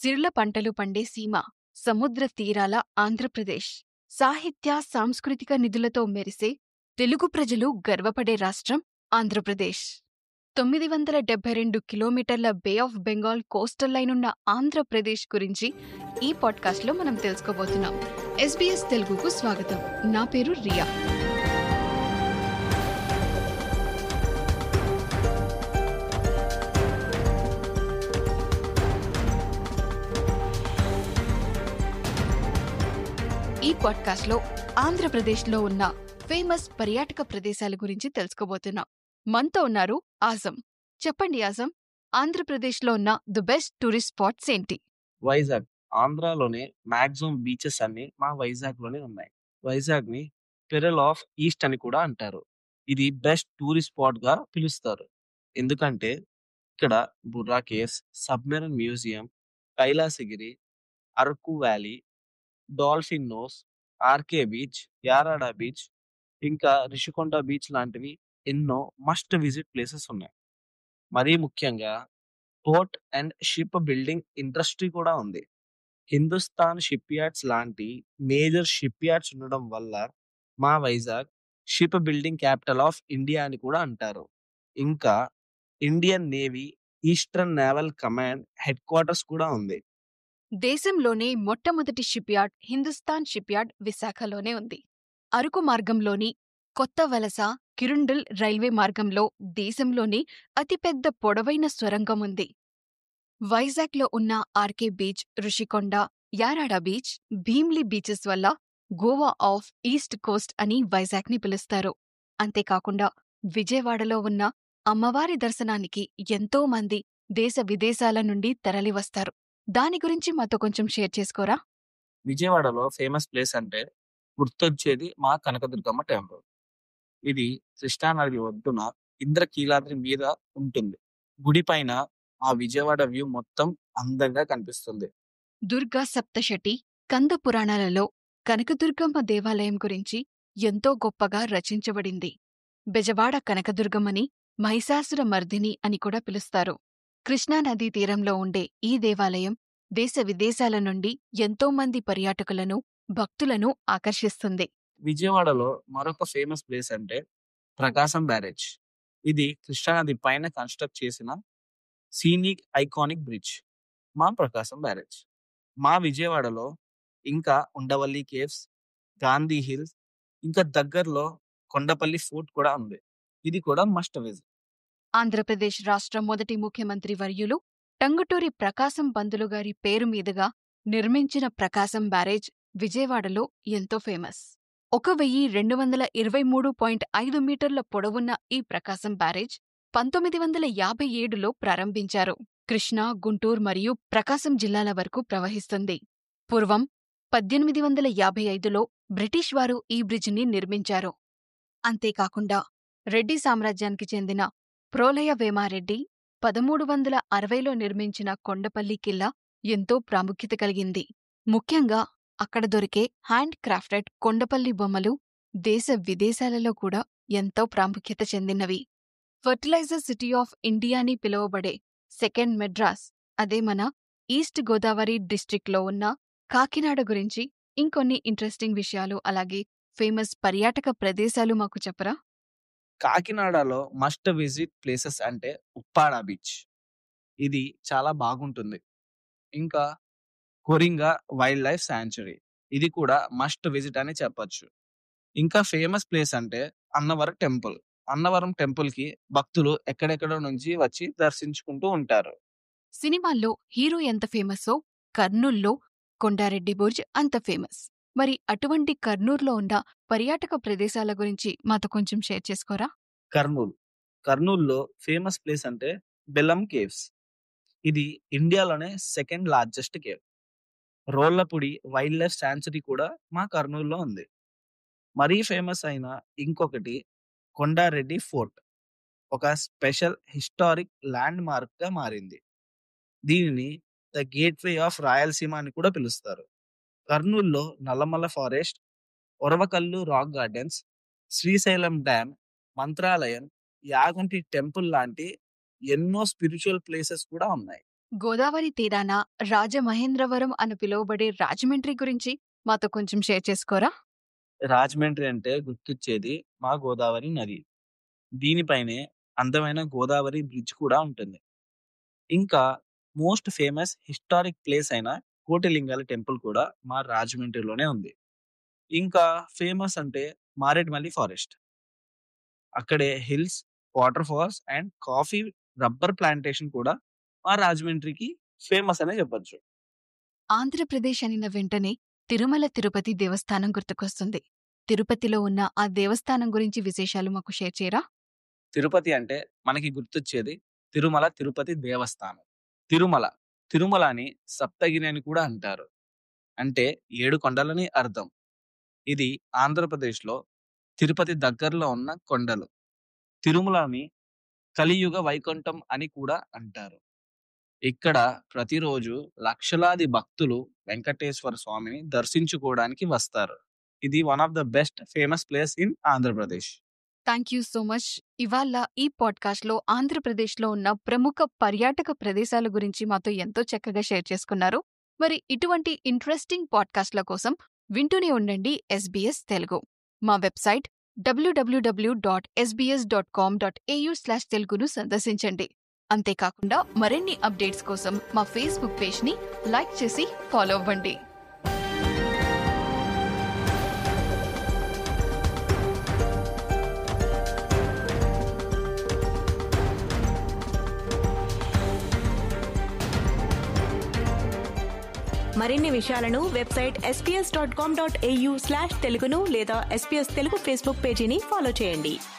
సిర్ల పంటలు పండే సీమ సముద్ర తీరాల ఆంధ్రప్రదేశ్ సాహిత్య సాంస్కృతిక నిధులతో మెరిసే తెలుగు ప్రజలు గర్వపడే రాష్ట్రం ఆంధ్రప్రదేశ్ తొమ్మిది వందల డెబ్బై రెండు కిలోమీటర్ల bay of Bengal coastal line ఉన్న ఆంధ్రప్రదేశ్ గురించి ఈ పాడ్కాస్ట్లో మనం తెలుసుకోబోతున్నాం ఎస్బీఎస్ తెలుగుకు స్వాగతం నా పేరు రియా ఈ పాడ్కాస్ట్లో ఆంధ్రప్రదేశ్లో ఉన్న ఫేమస్ పర్యాటక ప్రదేశాల గురించి తెలుసుకోబోతున్నాం మనతో ఉన్నారు ఆజం చెప్పండి ఆజం ఆంధ్రప్రదేశ్లో ఉన్న ది బెస్ట్ టూరిస్ట్ స్పాట్స్ ఏంటి వైజాగ్ ఆంధ్రాలోనే మాక్సిమం బీచెస్ అన్ని మా వైజాగ్ లోనే ఉన్నాయి వైజాగ్ ని పెరల్ ఆఫ్ ఈస్ట్ అని కూడా అంటారు ఇది బెస్ట్ టూరిస్ట్ స్పాట్ గా పిలుస్తారు ఎందుకంటే ఇక్కడ Borra caves submarine museum Kailasagiri Araku valley dolphin nose RK beach Yarada beach ఇంకా రిషికొండ బీచ్ లాంటివి ఎన్నో మస్ట్ విజిట్ ప్లేసెస్ ఉన్నాయి మరీ ముఖ్యంగా port and ship building industry కూడా ఉంది హిందుస్థాన్ షిప్ యార్డ్స్ లాంటి మేజర్ షిప్ యార్డ్స్ ఉండడం వల్ల మా Vizag ship building capital of India అని కూడా అంటారు ఇంకా Indian navy eastern naval command headquarters కూడా ఉంది దేశంలోనే మొట్టమొదటి షిప్యార్డ్ హిందుస్థాన్ షిప్యార్డ్ విశాఖలోనే ఉంది అరకు మార్గంలోని కొత్త వలస కిరుండిల్ రైల్వే మార్గంలో దేశంలోనే అతిపెద్ద పొడవైన సొరంగం ఉంది వైజాగ్లో ఉన్న RK beach Rishikonda Yarada beach Bheemili beaches వల్ల గోవా ఆఫ్ ఈస్ట్ కోస్ట్ అని వైజాగ్ని పిలుస్తారు అంతేకాకుండా విజయవాడలో ఉన్న అమ్మవారి దర్శనానికి ఎంతో మంది దేశ విదేశాల నుండి తరలివస్తారు దాని గురించి మాతో కొంచెం షేర్ చేసుకోరా విజయవాడలో ఫేమస్ ప్లేస్ అంటే గుర్తొచ్చేది మా కనకదుర్గమ్మ టెంపుల్ ఇది కృష్ణానది ఒడ్డున ఇంద్రకీలాద్రి మీద ఉంటుంది గుడి పైన ఆ విజయవాడ వ్యూ మొత్తం అందంగా కనిపిస్తుంది దుర్గా సప్తశటి కంద పురాణాలలో కనకదుర్గమ్మ దేవాలయం గురించి ఎంతో గొప్పగా రచించబడింది బెజవాడ కనకదుర్గమ్మని మహిషాసుర మర్దిని అని కూడా పిలుస్తారు కృష్ణానదీ తీరంలో ఉండే ఈ దేవాలయం దేశ విదేశాల నుండి ఎంతో మంది పర్యాటకులను భక్తులను ఆకర్షిస్తుంది విజయవాడలో మరొక ఫేమస్ ప్లేస్ అంటే ప్రకాశం బ్యారేజ్ ఇది కృష్ణానది పైన కన్స్ట్రక్ట్ చేసిన సీనిక్ ఐకానిక్ బ్రిడ్జ్ మా ప్రకాశం బ్యారేజ్ మా విజయవాడలో ఇంకా ఉండవల్లి కేవ్స్ గాంధీ హిల్స్ ఇంకా దగ్గరలో కొండపల్లి ఫోర్ట్ కూడా ఉంది ఇది కూడా మస్ట్ విజిట్ ఆంధ్రప్రదేశ్ రాష్ట్ర మొదటి ముఖ్యమంత్రి వర్యులు టంగుటూరి ప్రకాశం పంతులు గారి పేరు మీదుగా నిర్మించిన ప్రకాశం బ్యారేజ్ విజయవాడలో ఎంతో ఫేమస్ ఒక వెయ్యి రెండు వందల ఇరవై మూడు పాయింట్ ఐదు మీటర్ల పొడవున్న ఈ ప్రకాశం బ్యారేజ్ పంతొమ్మిది వందల యాభై ఏడులో ప్రారంభించారు కృష్ణా గుంటూరు మరియు ప్రకాశం జిల్లాల వరకు ప్రవహిస్తుంది పూర్వం పద్దెనిమిది వందల యాభై ఐదులో బ్రిటిష్ వారు ఈ బ్రిడ్జిని నిర్మించారు అంతేకాకుండా రెడ్డి సామ్రాజ్యానికి చెందిన ప్రోలయ వేమారెడ్డి పదమూడు వందల అరవైలో నిర్మించిన కొండపల్లి కిల్లా ఎంతో ప్రాముఖ్యత కలిగింది ముఖ్యంగా అక్కడ దొరికే హ్యాండ్ క్రాఫ్టెడ్ కొండపల్లి బొమ్మలు దేశ విదేశాలలో కూడా ఎంతో ప్రాముఖ్యత చెందినవి ఫర్టిలైజర్ సిటీ ఆఫ్ ఇండియా అని పిలువబడే సెకండ్ మెడ్రాస్ అదే మన ఈస్ట్ గోదావరి డిస్ట్రిక్ట్లో ఉన్న కాకినాడ గురించి ఇంకొన్ని ఇంట్రెస్టింగ్ విషయాలు అలాగే ఫేమస్ పర్యాటక ప్రదేశాలు మాకు చెప్పరా కాకినాడలో మస్ట్ విజిట్ ప్లేసెస్ అంటే ఉప్పాడ బీచ్ ఇది చాలా బాగుంటుంది ఇంకా కొరింగా వైల్డ్ లైఫ్ శాంచురీ ఇది కూడా మస్ట్ విజిట్ అని చెప్పొచ్చు ఇంకా ఫేమస్ ప్లేస్ అంటే అన్నవరం టెంపుల్ అన్నవరం టెంపుల్ కి భక్తులు ఎక్కడెక్కడ నుంచి వచ్చి దర్శించుకుంటూ ఉంటారు సినిమాల్లో హీరో ఎంత ఫేమస్సో కర్నూల్లో కొండారెడ్డి బుర్జ్ అంత ఫేమస్ మరి అటువంటి కర్నూలులో ఉన్న పర్యాటక ప్రదేశాల గురించి మాతో కొంచెం షేర్ చేసుకోరా కర్నూలు కర్నూలులో ఫేమస్ ప్లేస్ అంటే బెల్లం కేవ్స్ ఇది ఇండియాలోనే second largest cave Rollapudi wildlife sanctuary కూడా మా కర్నూలులో ఉంది మరీ ఫేమస్ అయిన ఇంకొకటి కొండారెడ్డి ఫోర్ట్ ఒక స్పెషల్ హిస్టారిక్ ల్యాండ్ మార్క్ గా మారింది దీనిని ద గేట్వే ఆఫ్ రాయలసీమ అని కూడా పిలుస్తారు కర్నూలులో Nallamala forest Orvakal rock gardens Srisailam dam Mantralayam Yaganti temple లాంటి ఎన్నో స్పిరిచువల్ ప్లేసెస్ కూడా ఉన్నాయి గోదావరి తీరాన రాజమహేంద్రవరం అని పిలువబడే రాజమండ్రి గురించి మాతో కొంచెం షేర్ చేసుకోరా రాజమండ్రి అంటే గుర్తొచ్చేది మా గోదావరి నది దీనిపైనే అందమైన గోదావరి బ్రిడ్జ్ కూడా ఉంటుంది ఇంకా మోస్ట్ ఫేమస్ హిస్టారిక్ ప్లేస్ అయిన కోటిలింగాల టెంపుల్ కూడా మా రాజమండ్రిలోనే ఉంది ఇంకా ఫేమస్ అంటే మారేడుమల్లి ఫారెస్ట్ అక్కడే hills waterfalls and coffee rubber plantation కూడా మా రాజమండ్రికి ఫేమస్ అనే చెప్పొచ్చు ఆంధ్రప్రదేశ్ అనిన వెంటనే తిరుమల తిరుపతి దేవస్థానం గుర్తుకొస్తుంది తిరుపతిలో ఉన్న ఆ దేవస్థానం గురించి విశేషాలు మాకు షేర్ చేయరా తిరుపతి అంటే మనకి గుర్తొచ్చేది తిరుమల తిరుపతి దేవస్థానం తిరుమల తిరుమల అని సప్తగిరి అని కూడా అంటారు అంటే ఏడు కొండలని అర్థం ఇది ఆంధ్రప్రదేశ్లో తిరుపతి దగ్గరలో ఉన్న కొండలు తిరుమలని కలియుగ వైకుంఠం అని కూడా అంటారు ఇక్కడ ప్రతిరోజు లక్షలాది భక్తులు వెంకటేశ్వర స్వామిని దర్శించుకోవడానికి వస్తారు ఇది one of the best famous place in Andhra Pradesh thank you so much ఇవాళ ఈ పాడ్కాస్ట్లో ఆంధ్రప్రదేశ్లో ఉన్న ప్రముఖ పర్యాటక ప్రదేశాల గురించి మాతో ఎంతో చక్కగా షేర్ చేసుకున్నారు మరి ఇటువంటి ఇంట్రెస్టింగ్ పాడ్కాస్ట్ల కోసం వింటూనే ఉండండి ఎస్బీఎస్ తెలుగు మా website W W W dot SBS dot com dot AU slash తెలుగును సందర్శించండి అంతేకాకుండా మరిన్ని అప్డేట్స్ కోసం మా ఫేస్బుక్ పేజ్ని లైక్ చేసి ఫాలో అవ్వండి మరిన్ని విషయాలను website SPS dot com dot AU slash తెలుగును లేదా ఎస్పీఎస్ తెలుగు ఫేస్బుక్ పేజీని ఫాలో చేయండి